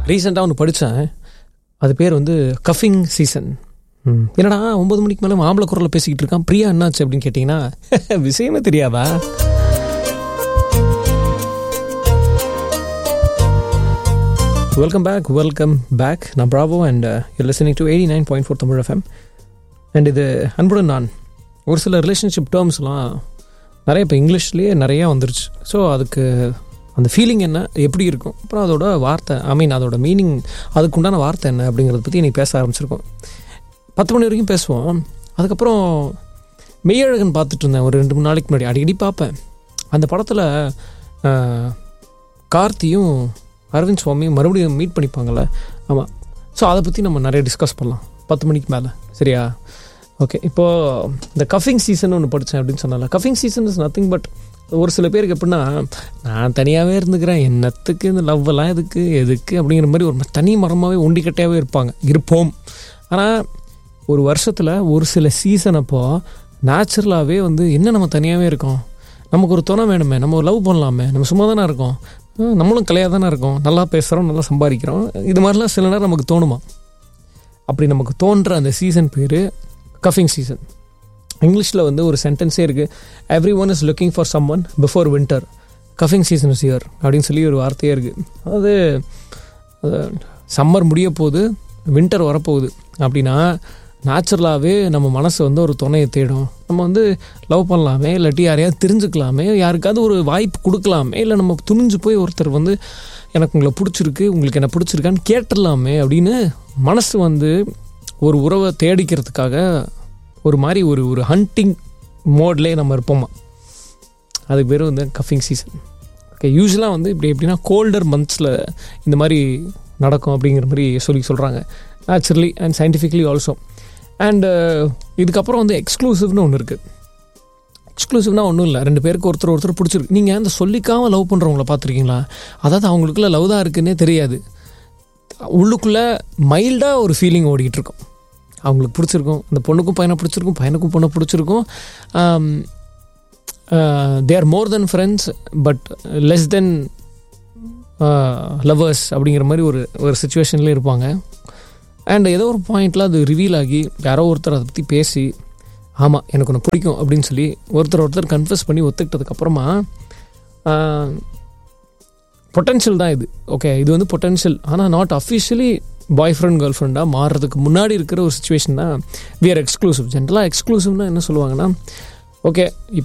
ரீசெண்டாக ஒன்று படித்தேன் அது பேர் வந்து கஃபிங் சீசன் என்னடா ஒன்பது மணிக்கு மேலே மாம்பழ குரலில் பேசிக்கிட்டு இருக்கான் பிரியா என்னாச்சு அப்படின்னு கேட்டிங்கன்னா விஷயமே தெரியாதா வெல்கம் பேக் வெல்கம் பேக் நான் Bravo and you listening to eighty nine point four Tamil FM and இது அன்புடன் நான் ஒரு சில ரிலேஷன்ஷிப் டேர்ம்ஸ்லாம் நிறைய இப்போ இங்கிலீஷ்லேயே நிறையா வந்துருச்சு ஸோ அதுக்கு அந்த ஃபீலிங் என்ன எப்படி இருக்கும் அப்புறம் அதோட வார்த்தை ஐ மீன் அதோட மீனிங் அதுக்கு உண்டான வார்த்தை என்ன அப்படிங்கிறத பற்றி இன்றைக்கி பேச ஆரம்பிச்சிருக்கோம் பத்து மணி வரைக்கும் பேசுவோம் அதுக்கப்புறம் மெய்யழகன் பார்த்துட்டு இருந்தேன் ஒரு ரெண்டு மூணு நாளைக்கு முன்னாடி அடிக்கடி பார்ப்பேன் அந்த படத்தில் கார்த்தியும் அரவிந்த் சுவாமியும் மறுபடியும் மீட் பண்ணிப்பாங்கள்ல ஆமாம் ஸோ அதை பற்றி நம்ம நிறைய டிஸ்கஸ் பண்ணலாம் பத்து மணிக்கு மேலே சரியா ஓகே இப்போது இந்த கஃபிங் சீசன் ஒன்று படித்தேன் அப்படின்னு சொன்னால cuffing season is nothing but ஒரு சில பேருக்கு எப்படின்னா நான் தனியாகவே இருந்துக்கிறேன் என்னத்துக்கு இந்த லவ்வெல்லாம் எதுக்கு எதுக்கு அப்படிங்கிற மாதிரி ஒரு தனி மரமாகவே ஒண்டிக்கட்டையாகவே இருப்பாங்க இருப்போம் ஆனால் ஒரு வருஷத்தில் ஒரு சில சீசன் அப்போது நேச்சுரலாகவே வந்து என்ன நம்ம தனியாகவே இருக்கோம் நமக்கு ஒரு துணை வேணுமே நம்ம ஒரு லவ் பண்ணலாமே நம்ம சும்மா தானே இருக்கோம் நம்மளும் கலையாக தானே இருக்கோம் நல்லா பேசுகிறோம் நல்லா சம்பாதிக்கிறோம் இது மாதிரிலாம் சில நேரம் நமக்கு தோணுமா அப்படி நமக்கு தோன்ற அந்த சீசன் பேர் கஃபிங் சீசன் இங்கிலீஷில் வந்து ஒரு சென்டென்ஸே இருக்குது everyone is looking for someone before winter cuffing season is here அப்படின்னு சொல்லி ஒரு வார்த்தையே இருக்குது அது சம்மர் முடிய போகுது வின்டர் வரப்போகுது அப்படின்னா நேச்சுரலாகவே நம்ம மனசு வந்து ஒரு துணையை தேடும் நம்ம வந்து லவ் பண்ணலாமே இல்லாட்டி யாரையாவது தெரிஞ்சுக்கலாமே யாருக்காவது ஒரு வாய்ப்பு கொடுக்கலாமே இல்லை நம்ம துணிஞ்சு போய் ஒருத்தர் வந்து எனக்கு உங்களை பிடிச்சிருக்கு உங்களுக்கு என்ன பிடிச்சிருக்கான்னு கேட்டுடலாமே அப்படின்னு மனசு வந்து ஒரு உறவை தேடிக்கிறதுக்காக ஒரு மாதிரி ஒரு ஒரு ஹண்டிங் மோட்லேயே நம்ம இருப்போமா அதுக்கு பேர் வந்து கஃபிங் சீசன் ஓகே யூஸ்வலாக வந்து இப்படி எப்படின்னா கோல்டர் மந்த்ஸில் இந்த மாதிரி நடக்கும் அப்படிங்கிற மாதிரி சொல்லி சொல்கிறாங்க naturally and scientifically also and இதுக்கப்புறம் வந்து எக்ஸ்க்ளூசிவ்னு ஒன்று இருக்குது எக்ஸ்க்ளூசிவ்னா ஒன்றும் இல்லை ரெண்டு பேருக்கு ஒருத்தர் ஒருத்தர் பிடிச்சிருக்கு நீங்கள் அந்த சொல்லிக்காமல் லவ் பண்ணுறவங்கள பார்த்துருக்கீங்களா அதாவது அவங்களுக்குள்ள லவ் தான் இருக்குன்னே தெரியாது உள்ளுக்குள்ளே மைல்டாக ஒரு ஃபீலிங் ஓடிக்கிட்டு இருக்கும் அவங்களுக்கு பிடிச்சிருக்கும் அந்த பொண்ணுக்கும் பையனை பிடிச்சிருக்கும் பையனுக்கும் பொண்ணை பிடிச்சிருக்கும் they are more than friends but less than lovers அப்படிங்கிற மாதிரி ஒரு ஒரு சுச்சுவேஷன்லேயே இருப்பாங்க அண்ட் ஏதோ ஒரு பாயிண்டில் அது ரிவீல் ஆகி யாரோ ஒருத்தர் அதை பற்றி பேசி ஆமாம் எனக்கு ஒன்று பிடிக்கும் அப்படின்னு சொல்லி ஒருத்தர் ஒருத்தர் கன்ஃபஸ் பண்ணி ஒத்துக்கிட்டதுக்கப்புறமா பொட்டென்ஷியல் தான் இது ஓகே இது வந்து பொட்டென்ஷியல் ஆனால் not officially boyfriend girl ஃப்ரெண்டாக மாறுறதுக்கு முன்னாடி இருக்கிற ஒரு சுச்சுவேஷன் தான் வி ஆர் எக்ஸ்க்ளூசிவ் ஜென்ரலாக எக்ஸ்க்ளூசிவ்னா என்ன சொல்லுவாங்கன்னா ஓகே இப்போ